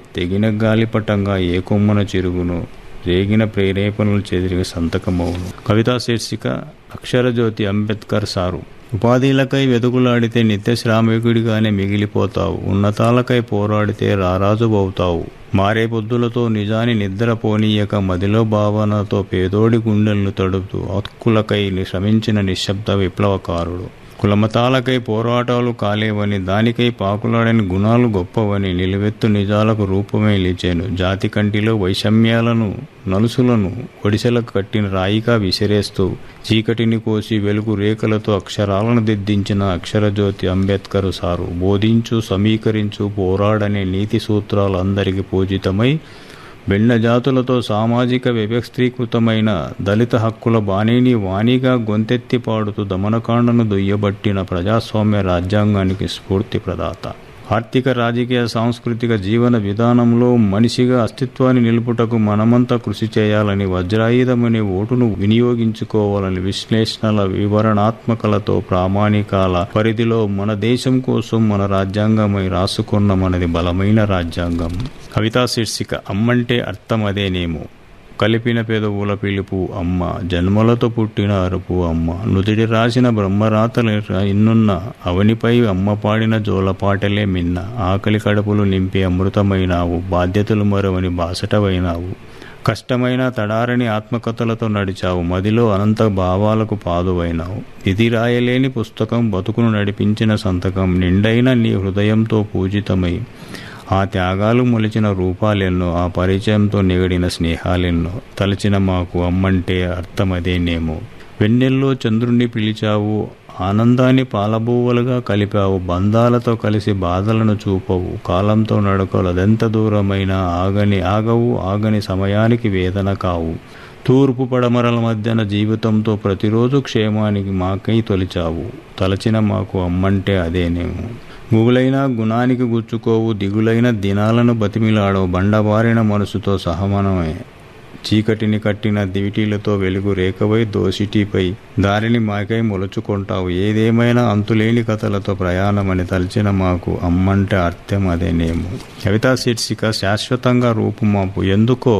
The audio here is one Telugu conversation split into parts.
తెగిన గాలిపటంగా ఏ కొమ్మన చిరుగును రేగిన ప్రేరేపణలు చెదిరిగి సంతకమవును కవితా శీర్షిక అక్షరజ్యోతి అంబేద్కర్ సారు ఉపాధిలకై వెతుకులాడితే నిత్య శ్రామికుడిగానే మిగిలిపోతావు ఉన్నతాలకై పోరాడితే రారాజు అవుతావు మారే పొద్దులతో నిజాన్ని నిద్ర పోనీయక మదిలో భావనతో పేదోడి గుండెలను తడుపుతూ హక్కులకై శ్రమించిన నిశ్శబ్ద విప్లవకారుడు కులమతాలకై పోరాటాలు కాలేవని దానికై పాకులాడని గుణాలు గొప్పవని నిలువెత్తు నిజాలకు రూపమే నిలిచాను జాతి కంటిలో వైషమ్యాలను నలుసులను ఒడిసెలకు కట్టిన రాయిగా విసిరేస్తూ చీకటిని కోసి వెలుగు రేఖలతో అక్షరాలను దిద్దించిన అక్షరజ్యోతి అంబేద్కర్ సారు బోధించు సమీకరించు పోరాడనే నీతి సూత్రాలు అందరికీ పూజితమై భిన్న జాతులతో సామాజిక వ్యవస్థీకృతమైన దళిత హక్కుల బాణీని వాణిగా గొంతెత్తి పాడుతూ దమనకాండను దుయ్యబట్టిన ప్రజాస్వామ్య రాజ్యాంగానికి స్ఫూర్తి ప్రదాత ఆర్థిక రాజకీయ సాంస్కృతిక జీవన విధానంలో మనిషిగా అస్తిత్వాన్ని నిలుపుటకు మనమంతా కృషి చేయాలని వజ్రాయుధమనే ఓటును వినియోగించుకోవాలని విశ్లేషణల వివరణాత్మకలతో ప్రామాణికాల పరిధిలో మన దేశం కోసం మన రాజ్యాంగమై రాసుకున్న మనది బలమైన రాజ్యాంగం కవితా శీర్షిక అమ్మంటే అర్థం అదేనేమో కలిపిన పెదవుల పిలుపు అమ్మ జన్మలతో పుట్టిన అరుపు అమ్మ నుదిడి రాసిన బ్రహ్మరాతలు ఇన్నున్న అవనిపై అమ్మ పాడిన జోలపాటలే మిన్న ఆకలి కడుపులు నింపి అమృతమైనావు బాధ్యతలు మరవని బాసటవైనావు కష్టమైన తడారని ఆత్మకథలతో నడిచావు మదిలో అనంత భావాలకు పాదువైనావు ఇది రాయలేని పుస్తకం బతుకును నడిపించిన సంతకం నిండైన నీ హృదయంతో పూజితమై ఆ త్యాగాలు మొలిచిన రూపాలెన్నో ఆ పరిచయంతో నిగడిన స్నేహాలెన్నో తలచిన మాకు అమ్మంటే అర్థమదేనేమో వెన్నెల్లో చంద్రుణ్ణి పిలిచావు ఆనందాన్ని పాలబువ్వలుగా కలిపావు బంధాలతో కలిసి బాధలను చూపవు కాలంతో నడకలు అదెంత దూరమైన ఆగని ఆగవు ఆగని సమయానికి వేదన కావు తూర్పు పడమరల మధ్యన జీవితంతో ప్రతిరోజు క్షేమానికి మాకై తొలిచావు తలచిన మాకు అమ్మంటే అదేనేమో గుగులైన గుణానికి గుచ్చుకోవు దిగులైన దినాలను బతిమిలాడవు బండబారిన మనసుతో సహమనమే చీకటిని కట్టిన దివిటీలతో వెలుగు రేఖవై దోసిటీపై దారిని మాకై మొలుచుకుంటావు ఏదేమైనా అంతులేని కథలతో ప్రయాణమని తలచిన మాకు అమ్మంటే అర్థం అదేనేమో కవితా శీర్షిక శాశ్వతంగా రూపుమాపు ఎందుకో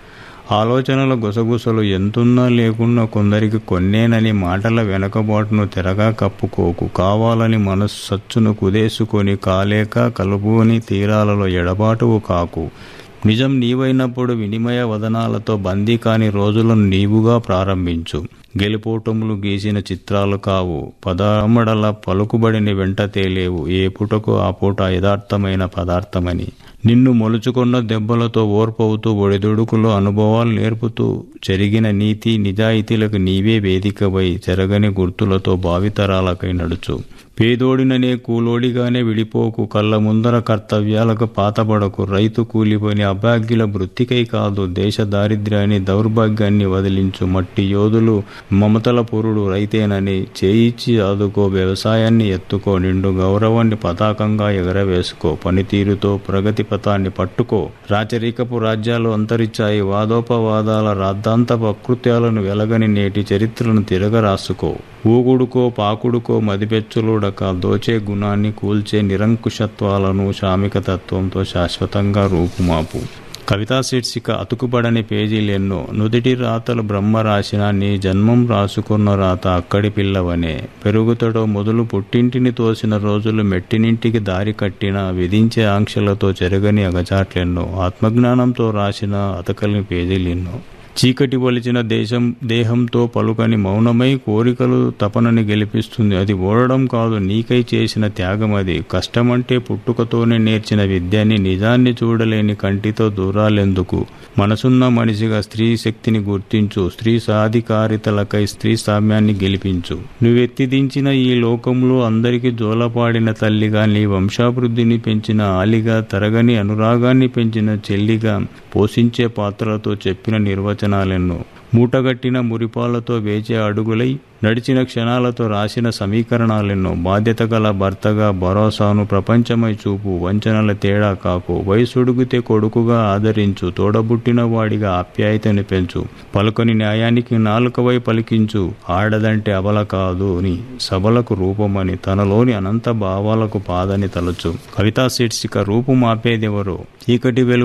ఆలోచనల గుసగుసలు ఎంతున్నా లేకున్నా కొందరికి కొన్నేనని మాటల వెనకబాటును తెరగా కప్పుకోకు కావాలని మనస్సు సచ్చును కుదేసుకొని కాలేక కలుపుని తీరాలలో ఎడబాటువు కాకు నిజం నీవైనప్పుడు వినిమయ వదనాలతో బందీ కాని రోజులను నీవుగా ప్రారంభించు గెలుపోటములు గీసిన చిత్రాలు కావు పదమడల పలుకుబడిని వెంట తేలేవు ఏ పుటకు ఆ పూట యథార్థమైన పదార్థమని నిన్ను మొలుచుకున్న దెబ్బలతో ఓర్పవుతూ ఒడిదుడుకులో అనుభవాలు నేర్పుతూ జరిగిన నీతి నిజాయితీలకు నీవే వేదికవై చెరగని గుర్తులతో భావితరాలకై నడుచు పేదోడిననే కూలోడిగానే విడిపోకు కళ్ళ ముందర కర్తవ్యాలకు పాతబడకు రైతు కూలిపోని అభాగ్యుల వృత్తికై కాదు దేశ దారిద్ర్యాన్ని దౌర్భాగ్యాన్ని వదిలించు మట్టి యోధులు మమతల పురుడు రైతేనని చేయిచ్చి ఆదుకో వ్యవసాయాన్ని ఎత్తుకో నిండు గౌరవాన్ని పతాకంగా ఎగరవేసుకో పనితీరుతో ప్రగతి పథాన్ని పట్టుకో రాచరికపు రాజ్యాలు అంతరించాయి వాదోపవాదాల రాద్ధాంత ప్రకృత్యాలను వెలగని నేటి చరిత్రను తిరగరాసుకో ఊగుడుకో పాకుడుకో మదిపెచ్చులుడక దోచే గుణాన్ని కూల్చే నిరంకుశత్వాలను శ్రామిక తత్వంతో శాశ్వతంగా రూపుమాపు కవితా శీర్షిక అతుకుబడని పేజీలెన్నో నుదిటి రాతలు బ్రహ్మ రాసిన నీ జన్మం రాసుకున్న రాత అక్కడి పిల్లవనే పెరుగుతడో మొదలు పుట్టింటిని తోసిన రోజులు మెట్టినింటికి దారి కట్టిన విధించే ఆంక్షలతో చెరగని అగచాట్లెన్నో ఆత్మజ్ఞానంతో రాసిన అతకలిని పేజీలెన్నో చీకటి వలిచిన దేశం దేహంతో పలుకని మౌనమై కోరికలు తపనని గెలిపిస్తుంది అది ఓడడం కాదు నీకై చేసిన త్యాగం అది కష్టమంటే పుట్టుకతోనే నేర్చిన విద్యని నిజాన్ని చూడలేని కంటితో దూరాలెందుకు మనసున్న మనిషిగా స్త్రీ శక్తిని గుర్తించు స్త్రీ సాధికారితలకై స్త్రీ సామ్యాన్ని గెలిపించు నువ్వెత్తి దించిన ఈ లోకంలో అందరికీ జోలపాడిన తల్లిగా నీ వంశాభివృద్ధిని పెంచిన ఆలిగా తరగని అనురాగాన్ని పెంచిన చెల్లిగా పోషించే పాత్రలతో చెప్పిన నిర్వచనాలెన్నో మూటగట్టిన మురిపాలతో వేచే అడుగులై నడిచిన క్షణాలతో రాసిన సమీకరణాలెన్నో బాధ్యత గల భర్తగా భరోసాను ప్రపంచమై చూపు వంచనల తేడా కాకు వయసుడుగుతే కొడుకుగా ఆదరించు తోడబుట్టిన వాడిగా ఆప్యాయతని పెంచు పలుకని న్యాయానికి నాలుకవై పలికించు ఆడదంటే అబల కాదు అని సబలకు రూపమని తనలోని అనంత భావాలకు పాదని తలచు కవితా శీర్షిక రూపు మాపేదెవరో చీకటి వెలుగు